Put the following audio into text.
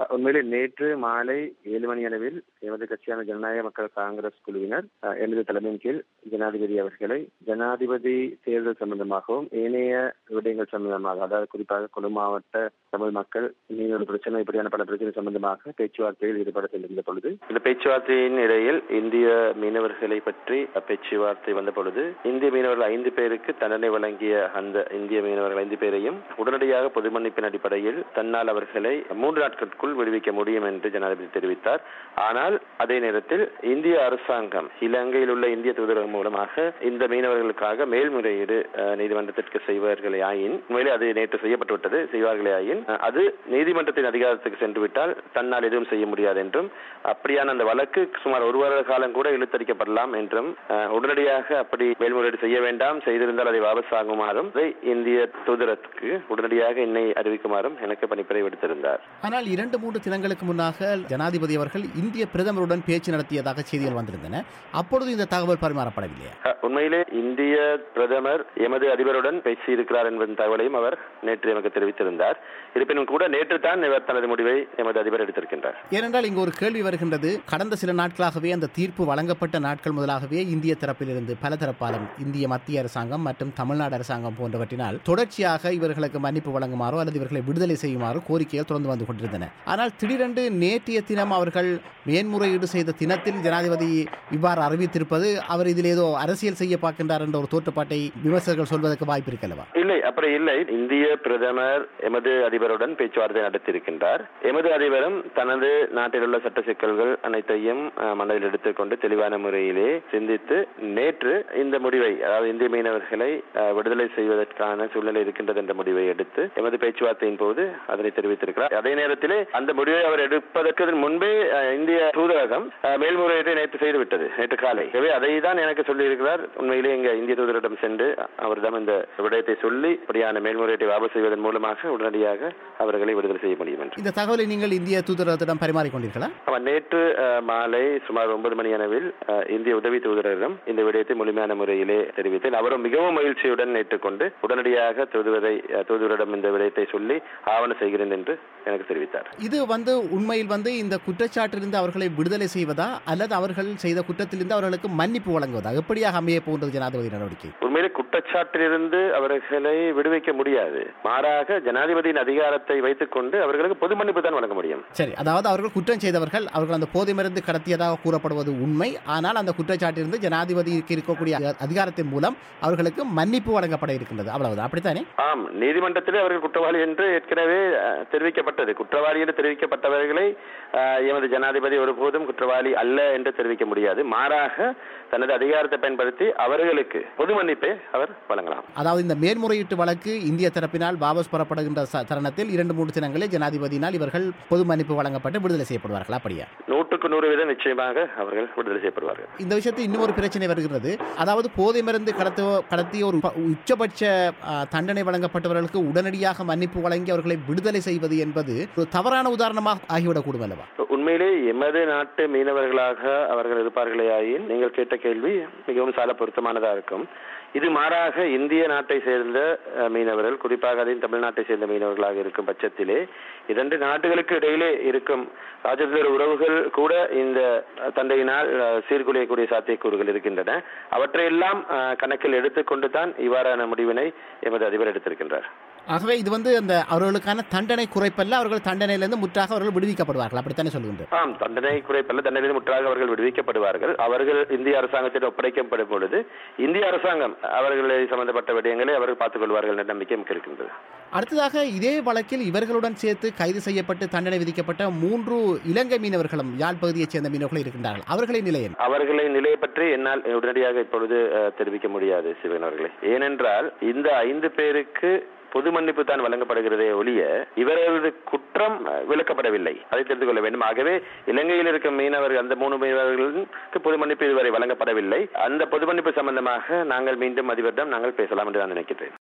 உண்மையிலே நேற்று மாலை ஏழு மணி அளவில் எமது கட்சியான ஜனநாயக மக்கள் காங்கிரஸ் குழுவினர் அஹ், எனது தலைமையின் கீழ் ஜனாதிபதி அவர்களை ஜனாதிபதி தேர்தல் சம்பந்தமாகவும் ஏனைய விடயங்கள் சம்பந்தமாக அதாவது குறிப்பாக கொழு மாவட்ட தமிழ் மக்கள் மீனவர் பிரச்சனை இப்படியான பல பிரச்சனை சம்பந்தமாக பேச்சுவார்த்தையில் ஈடுபட சென்றிருந்த பொழுது இந்த பேச்சுவார்த்தையின் இடையில் இந்திய மீனவர்களை பற்றி பேச்சுவார்த்தை வந்த பொழுது இந்திய மீனவர்கள் ஐந்து பேருக்கு தண்டனை வழங்கிய அந்த இந்திய மீனவர்கள் ஐந்து பேரையும் உடனடியாக பொது மன்னிப்பின் அடிப்படையில் தன்னால் அவர்களை மூன்று நாட்களுக்குள் விடுவிக்க முடியும் என்று ஜனாதிபதி தெரிவித்தார் ஆனால் அதே நேரத்தில் இந்திய அரசாங்கம் இலங்கையில் உள்ள இந்திய தூதரகம் மூலமாக இந்த மீனவர்களுக்காக மேல்முறையீடு அஹ், நீதிமன்றத்திற்கு செய்வார்களே ஆயின் உண்மையிலே அது நேற்று செய்யப்பட்டுவிட்டது செய்வார்களே ஆயின் அஹ், அது நீதிமன்றத்தின் அதிகாரத்துக்கு சென்று விட்டால் தன்னால் எதுவும் செய்ய முடியாது என்றும் அப்படியான அந்த வழக்கு சுமார் ஒரு வருட காலம் கூட இழுத்தடிக்கப்படலாம் என்றும் அஹ், உடனடியாக அப்படி மேல்முறையீடு செய்ய வேண்டாம் செய்திருந்தால் அதை வாபஸ் வாங்குமாறும் அதை இந்திய தூதரத்துக்கு உடனடியாக என்னை அறிவிக்குமாறும் எனக்கு பணிப்புரை விடுத்திருந்தார் ஆனால் இரண்டு மூன்று தினங்களுக்கு முன்னாக ஜனாதிபதி அவர்கள் இந்திய பிரதமருடன் பேச்சு நடத்தியதாக செய்திகள் வந்திருந்தன அப்பொழுது இந்த தகவல் பரிமாறப்படவில்லையா அஹ், உண்மையிலே இந்திய பிரதமர் எமது அதிபருடன் பேசியிருக்கிறார் என்பதன் தகவலையும் அவர் நேற்று எனக்கு தெரிவித்திருந்தார் இருப்பினும் கூட நேற்று தான் இவர் தனது முடிவை எமது அதிபர் எடுத்திருக்கின்றார் ஏனென்றால் இங்கு ஒரு கேள்வி வருகின்றது கடந்த சில நாட்களாகவே அந்த தீர்ப்பு வழங்கப்பட்ட நாட்கள் முதலாகவே இந்திய தரப்பிலிருந்து பல தரப்பாலும் இந்திய மத்திய அரசாங்கம் மற்றும் தமிழ்நாடு அரசாங்கம் போன்றவற்றினால் தொடர்ச்சியாக இவர்களுக்கு மன்னிப்பு வழங்குமாறோ அல்லது இவர்களை விடுதலை செய்யுமாறோ கோரிக்கைகள் தொடர்ந்து வந்து கொண்டிருந்தன ஆனால் திடீரென்று நேற்றைய தினம் அவர்கள் மேன்முறையீடு செய்த தினத்தில் ஜனாதிபதி இவ்வாறு அறிவித்திருப்பது அவர் இதில் ஏதோ அரசியல் செய்ய பார்க்கின்றார் என்ற ஒரு தோற்றப்பாட்டை விமர்சகர்கள் சொல்வதற்கு வாய்ப்பு இருக்கல்லவா இல்லை அப்படி இல்லை இந்திய பிரதமர் எமது அதிபருடன் பேச்சுவார்த்தை நடத்தியிருக்கின்றார் எமது அதிபரும் தனது நாட்டில் உள்ள சட்ட சிக்கல்கள் அனைத்தையும் அஹ், மனதில் எடுத்துக்கொண்டு தெளிவான முறையிலே சிந்தித்து நேற்று இந்த முடிவை அதாவது இந்திய மீனவர்களை அஹ், விடுதலை செய்வதற்கான சூழ்நிலை இருக்கின்றது என்ற முடிவை எடுத்து எமது பேச்சுவார்த்தையின் போது அதனை தெரிவித்திருக்கிறார் அதே நேரத்திலே அந்த முடிவை அவர் எடுப்பதற்கு முன்பே அஹ், இந்திய தூதரகம் அஹ், மேல்முறையீட்டை நேற்று செய்துவிட்டது நேற்று காலை எனவே அதை தான் எனக்கு சொல்லியிருக்கிறார் உண்மையிலே இங்க இந்திய தூதரிடம் சென்று அவரிடம் இந்த விடயத்தை சொல்லி இப்படியான மேல்முறையீட்டை வாபஸ் செய்வதன் மூலமாக உடனடியாக அவர்களை விடுதலை செய்ய முடியும் என்று இந்த தகவலை நீங்கள் இந்திய தூதரகத்திடம் பரிமாறிக்கொண்டீர்களா அவர் நேற்று அஹ், மாலை சுமார் ஒன்பது மணி அளவில் அஹ், இந்திய உதவி தூதரிடம் இந்த விடயத்தை முழுமையான முறையிலே தெரிவித்தேன் அவரும் மிகவும் மகிழ்ச்சியுடன் ஏற்றுக்கொண்டு உடனடியாக தூதுவரை அஹ், தூதுவரிடம் இந்த விடயத்தை சொல்லி ஆவணம் செய்கிறேன் என்று எனக்கு தெரிவித்தார் இது வந்து உண்மையில் வந்து இந்த குற்றச்சாட்டிலிருந்து அவர்களை விடுதலை செய்வதா அல்லது அவர்கள் செய்த குற்றத்திலிருந்து அவர்களுக்கு மன்னிப்பு வழங்குவதா எப்படியாக அமைய போன்றது ஜனாதிபதி நடவடிக்கை உண்மையிலே குற்றச்சாட்டிலிருந்து அவர்களை விடுவிக்க முடியாது மாறாக ஜனாதிபதியின் அதிகாரத்தை வைத்துக் கொண்டு அவர்களுக்கு பொது மன்னிப்பு தான் வழங்க முடியும் சரி அதாவது அவர்கள் குற்றம் செய்தவர்கள் அவர்கள் அந்த போதை மருந்து கடத்தியதாக கூறப்படுவது உண்மை ஆனால் அந்த குற்றச்சாட்டிலிருந்து ஜனாதிபதிக்கு இருக்கக்கூடிய அ- அதிகாரத்தின் மூலம் அவர்களுக்கு மன்னிப்பு வழங்கப்பட இருக்கின்றது அவ்வளவுதான் அப்படித்தானே ஆம் நீதிமன்றத்திலே அவர்கள் குற்றவாளி என்று ஏற்கனவே அஹ், தெரிவிக்கப்பட்டது குற்றவாளி என்று தெரிவிக்கப்பட்டவர்களை அஹ், எமது ஜனாதிபதி ஒருபோதும் குற்றவாளி அல்ல என்று தெரிவிக்க முடியாது மாறாக தனது அதிகாரத்தை பயன்படுத்தி அவர்களுக்கு பொது மன்னிப்பை அவர் வழங்கலாம் அதாவது இந்த மேல்முறையீட்டு வழக்கு இந்திய தரப்பினால் வாபஸ் பெறப்படுகின்ற ச- தருணத்தில் இரண்டு மூன்று தினங்களில் ஜனாதிபதியினால் இவர்கள் பொது மன்னிப்பு வழங்கப்பட்டு விடுதலை செய்யப்படுவார்கள் அப்படியா நூற்றுக்கு நூறு வீதம் நிச்சயமாக அவர்கள் விடுதலை செய்யப்படுவார்கள் இந்த விஷயத்தில் இன்னொரு பிரச்சனை வருகிறது அதாவது போதை மருந்து கடத்த கடத்திய ஒரு ப- உச்சபட்ச ஆ, தண்டனை வழங்கப்பட்டவர்களுக்கு உடனடியாக மன்னிப்பு வழங்கி அவர்களை விடுதலை செய்வது என்பது ஒரு தவறான உதாரணமாக ஆகிவிடக்கூடும் அல்லவா உண்மையிலே எமது நாட்டு மீனவர்களாக அவர்கள் இருப்பார்களே ஆயின் நீங்கள் கேட்ட கேள்வி மிகவும் சால பொருத்தமானதா இருக்கும் இது மாறாக இந்திய நாட்டை சேர்ந்த அஹ், மீனவர்கள் குறிப்பாக அதில் தமிழ்நாட்டை சேர்ந்த மீனவர்களாக இருக்கும் பட்சத்திலே இரண்டு நாடுகளுக்கு இடையிலே இருக்கும் ராஜதந்திர உறவுகள் கூட இந்த தந்தையினால் அஹ், சீர்குலையக்கூடிய சாத்தியக்கூறுகள் இருக்கின்றன அவற்றையெல்லாம் அஹ், கணக்கில் எடுத்துக்கொண்டு தான் இவ்வாறான முடிவினை எமது அதிபர் எடுத்திருக்கின்றார் ஆகவே இது வந்து அந்த அவர்களுக்கான தண்டனை குறைப்பல்ல அவர்கள் தண்டனையிலிருந்து முற்றாக அவர்கள் விடுவிக்கப்படுவார்கள் அப்படித்தானே சொல்லுகின்றோம் ஆம் தண்டனை குறைப்பல்ல தண்டனை முற்றாக அவர்கள் விடுவிக்கப்படுவார்கள் அவர்கள் இந்திய அரசாங்கத்தில் ஒப்படைக்கப்படும் பொழுது இந்திய அரசாங்கம் அவர்களை சம்பந்தப்பட்ட விடயங்களை அவர்கள் பார்த்துக் கொள்வார்கள் என்ற நம்பிக்கை நமக்கு இருக்கின்றது அடுத்ததாக இதே வழக்கில் இவர்களுடன் சேர்த்து கைது செய்யப்பட்டு தண்டனை விதிக்கப்பட்ட மூன்று இலங்கை மீனவர்களும் யாழ் பகுதியைச் சேர்ந்த மீனவர்களும் இருக்கின்றார்கள் அவர்களின் நிலை என்ன அவர்களின் நிலையை பற்றி என்னால் உடனடியாக இப்பொழுது அஹ், தெரிவிக்க முடியாது சிவன் அவர்களே ஏனென்றால் இந்த ஐந்து பேருக்கு பொது மன்னிப்பு தான் வழங்கப்படுகிறதே ஒழிய இவரது குற்றம் அஹ், விளக்கப்படவில்லை அதை தெரிந்து கொள்ள வேண்டும் ஆகவே இலங்கையில் இருக்கும் மீனவர்கள் அந்த மூணு மீனவர்களுக்கு பொது மன்னிப்பு இதுவரை வழங்கப்படவில்லை அந்த பொது மன்னிப்பு சம்பந்தமாக நாங்கள் மீண்டும் அதிபரிடம் நாங்கள் பேசலாம் என்று நான் நினைக்கிறேன்